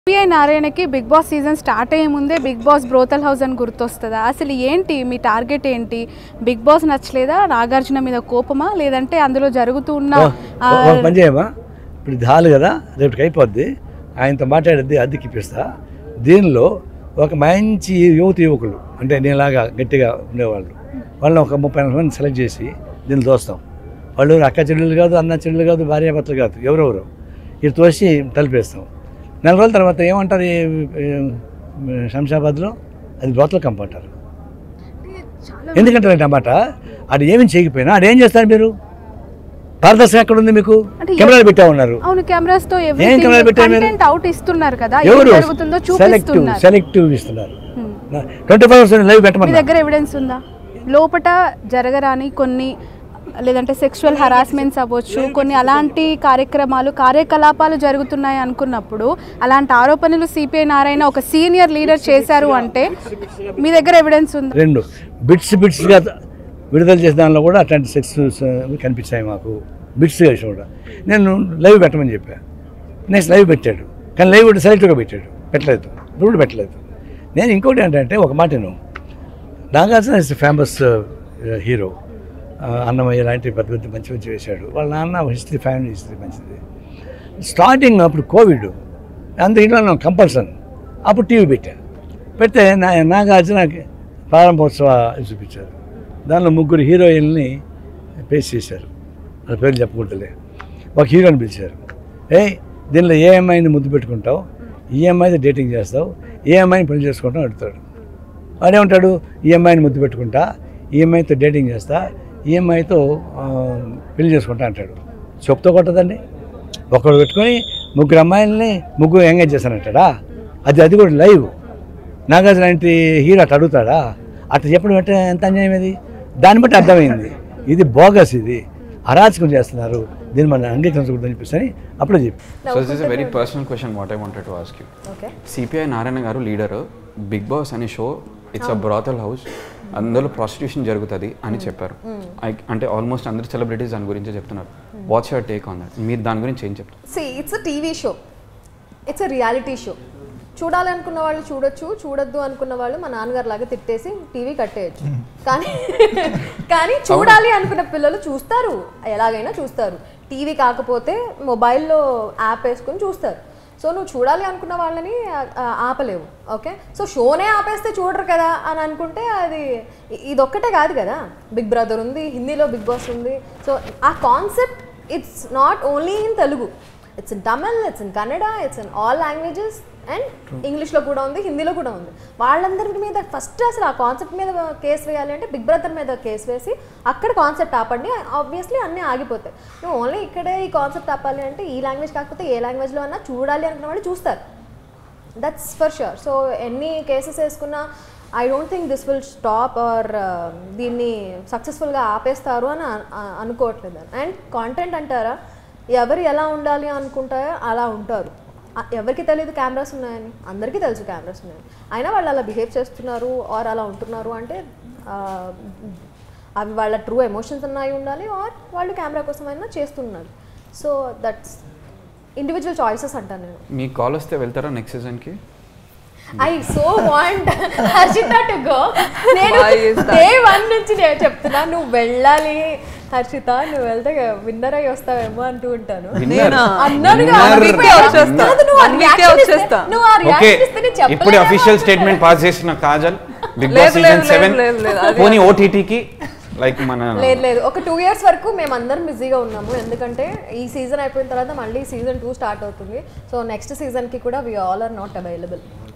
CPI నారాయణకి Bigg Boss season start అయ్యే ముందే బిగ్ బాస్ బ్రోతల్ హౌస్ అని గుర్తొస్తుందా అసలు ఏంటి మీ టార్గెట్ ఏంటి బిగ్ బాస్ నచ్చలేదా నాగార్జున మీద కోపమా లేదంటే అందులో జరుగుతున్న ఆ, ఓ- ఒక పని చేయమా ఇప్పుడు ఇది హాల్ కదా రేపటికి అయిపోద్ది ఆయనతో మాట్లాడేది అద్దెకి ఇప్పిస్తా దీనిలో ఒక మంచి యువతి యువకులు అంటే నేలాగా గట్టిగా ఉండేవాళ్ళు వాళ్ళని ఒక ముప్పై నలభై మంది సెలెక్ట్ చేసి దీన్ని దోస్తాం వాళ్ళు అక్క చెల్లెలు కాదు అన్న చెల్లెలు కాదు భార్యాభర్తలు కాదు ఎవరెవరు ఇది తోసి తలిపేస్తాం నెల రోజుల తర్వాత ఏమంటారు ఈ, ఈ, శంషాబాద్లో అది బ్రోతల కంప్ అంటారు ఎందుకంటే అన్నమాట అది ఏమి చేయకపోయినా అది ఏం చేస్తారు మీరు పారదర్శకం ఎక్కడ ఉంది మీకు అంటే కెమెరాలు పెట్టా ఉన్నారు అవును కెమెరాస్ తో ఏం కెమెరా పెట్టారు మీరు? కంటెంట్ అవుట్ ఇస్తున్నారు కదా ఏం ఎవరు జరుగుతుందో సెలెక్టివ్ చూపిస్తున్నారు సెలెక్టివ్ ఇస్తున్నారు hmm. Twenty four hours live మీ పెట్టమన్నారు దగ్గర ఎవిడెన్స్ ఉందా లోపట జరగరాని కొన్ని లేదంటే సెక్షువల్ హరాస్మెంట్స్ అవ్వచ్చు కొన్ని అలాంటి కార్యక్రమాలు కార్యకలాపాలు జరుగుతున్నాయి అనుకున్నప్పుడు అలాంటి ఆరోపణలు సిపిఐ నారాయణ ఒక సీనియర్ లీడర్ చేశారు అంటే మీ దగ్గర ఎవిడెన్స్ ఉంది రెండు బిట్స్ బిట్స్గా విడుదల చేసిన దానిలో కూడా అట్లాంటి సెక్స్ కనిపించాయి మాకు బిట్స్ చేసి కూడా నేను లైవ్ పెట్టమని చెప్పా నెక్స్ట్ లైవ్ పెట్టాడు కానీ లైవ్ కూడా సెలెక్ట్గా పెట్టాడు పెట్టలేదు ఇప్పుడు కూడా పెట్టలేదు నేను ఇంకోటి ఏంటంటే ఒక మాటను Nagarjuna is famous hero Annamayya లాంటి పెద్ద పెద్ద మంచి మంచి వేశాడు వాళ్ళ నాన్న హిస్టరీ ఫ్యామిలీ హిస్టరీ మంచిది స్టార్టింగ్ అప్పుడు కోవిడ్ అంత ఇంట్లో కంపల్సన్ అప్పుడు టీవీ పెట్టా పెడితే నా నాగార్జున ప్రారంభోత్సవ చూపించారు దానిలో ముగ్గురు హీరోయిన్ని పేస్ చేశారు వాళ్ళ పేర్లు చెప్పకూడదులే ఒక హీరోని పిలిచారు ఏయ్ దీనిలో ఏ అమ్మాయిని ముద్దు పెట్టుకుంటావు ఈ అమ్మాయితో డేటింగ్ చేస్తావు ఏ అమ్మాయిని పెళ్లి చేసుకుంటావు అడుగుతాడు వాడేమంటాడు ఈ అమ్మాయిని ముద్దు పెట్టుకుంటా ఈ అమ్మాయితో డేటింగ్ చేస్తా ఈ అమ్మాయితో ఆ, పెళ్లి చేసుకుంటా అంటాడు చెప్తో కొట్టదండి ఒకడు పెట్టుకొని ముగ్గురు అమ్మాయిల్ని ముగ్గురు ఎంగేజ్ చేస్తానంటాడా అది అది కూడా లైవ్ నాగార్జున లాంటి హీరో అట్లా అడుగుతాడా అట్లా చెప్పడం అంటే ఎంత అన్యాయం ఇది దాన్ని బట్టి అర్థమైంది ఇది బోగస్ ఇది అరాచకం చేస్తున్నారు దీన్ని మనం అంగీకరించకూడదని చెప్పేసి అని అప్పుడే చెప్పి so this is very personal question what I wanted to ask you okay CPI Narayana garu leader Bigg Boss అనే show it's a brothel house అందులో ప్రాస్టిట్యూషన్ జరుగుతుంది అని చెప్పారు I- అంటే ఆల్మోస్ట్ అందరు సెలబ్రిటీస్ దాని గురించి చెప్తున్నారు what's your take on that మీరు దాని గురించి ఏం చెప్తారు see it's a TV show it's a reality show చూడాలి అనుకున్న వాళ్ళు చూడొచ్చు చూడొద్దు అనుకున్న వాళ్ళు మా నాన్నగారు లాగా తిట్టేసి టీవీ కట్టేయచ్చు కానీ కానీ చూడాలి అనుకున్న పిల్లలు చూస్తారు ఎలాగైనా చూస్తారు టీవీ కాకపోతే మొబైల్లో యాప్ వేసుకొని చూస్తారు సో నువ్వు చూడాలి అనుకున్న వాళ్ళని ఆ, ఆ, ఆపలేవు ఓకే సో షోనే ఆపేస్తే చూడరు కదా అని అనుకుంటే అది ఇ- ఇదొక్కటే కాదు కదా బిగ్ బ్రదర్ ఉంది హిందీలో బిగ్ బాస్ ఉంది సో ఆ concept it's not only in Telugu it's in Tamil it's in Kannada it's in all languages and ఇంగ్లీష్లో కూడా ఉంది హిందీలో కూడా ఉంది వాళ్ళందరి మీద ఫస్ట్ అసలు ఆ కాన్సెప్ట్ మీద కేసు వేయాలి అంటే బిగ్ బ్రదర్ మీద కేసు వేసి అక్కడ కాన్సెప్ట్ ఆపండి ఆబ్వియస్లీ అన్నీ ఆగిపోతాయి నువ్వు ఓన్లీ ఇక్కడే ఈ కాన్సెప్ట్ ఆపాలి అంటే ఈ లాంగ్వేజ్ కాకపోతే ఏ లాంగ్వేజ్లో అన్నా చూడాలి అనుకున్న వాళ్ళు చూస్తారు దట్స్ ఫర్ షూర్ సో ఎన్ని కేసెస్ వేసుకున్నా I don't think this will stop or దీన్ని సక్సెస్ఫుల్గా ఆపేస్తారు అని అ- అ- అనుకోవట్లేదు అండ్ కాంటెంట్ అంటారా ఎవరు ఎలా ఉండాలి అనుకుంటారో అలా ఉంటారు అ- ఎవరికి తెలియదు కెమెరాస్ ఉన్నాయని అందరికీ తెలుసు కెమెరాస్ ఉన్నాయని అయినా వాళ్ళు అలా బిహేవ్ చేస్తున్నారు ఆర్ అలా ఉంటున్నారు అంటే ఆ, అవి వాళ్ళ ట్రూ ఎమోషన్స్ ఉన్నాయి ఉండాలి ఆర్ వాళ్ళు కెమెరా కోసం అయినా చేస్తున్నారు సో దట్స్ ఇండివిజువల్ చాయిసెస్ అంటాను నేను మీ కాల్ వస్తే వెళ్తారా నెక్స్ట్ సీజన్కి I so want Harshita to go నేను Why is that? Day one నుంచి నేను చెప్తున్నా నువ్వు వెళ్ళాలి హర్షిత నువ్వు వెళ్తే విన్నర్ అయ్యి వస్తావేమో అంటూ ఉంటాను నేనా? అన్నానుగా Winner. అందుకే అందుకే వచ్చేస్తా. కాదు, నువ్వు ఆ అందుకే reaction ఇస్తే- వచ్చేస్తా. నువ్వు ఆ ఓకే reaction ఇస్తే నేను ఇప్పుడు చెప్పలేనేమో అఫీషియల్ అనుకుంటాను. స్టేట్మెంట్ పాస్ చేసిన కాజల్ బిగ్ లేదు, బాస్ సీజన్ లేదు, సెవెన్ లేదు, లేదు, అది- పోనీ ఓటీటీకి లైక్ మన లేదు లేదు ఒక టూ ఇయర్స్ వరకు మేము అందరం బిజీగా ఉన్నాము ఎందుకంటే ఈ సీజన్ అయిపోయిన తర్వాత మళ్ళీ సీజన్ టూ స్టార్ట్ అవుతుంది సో నెక్స్ట్ సీజన్కి కూడా we all are not available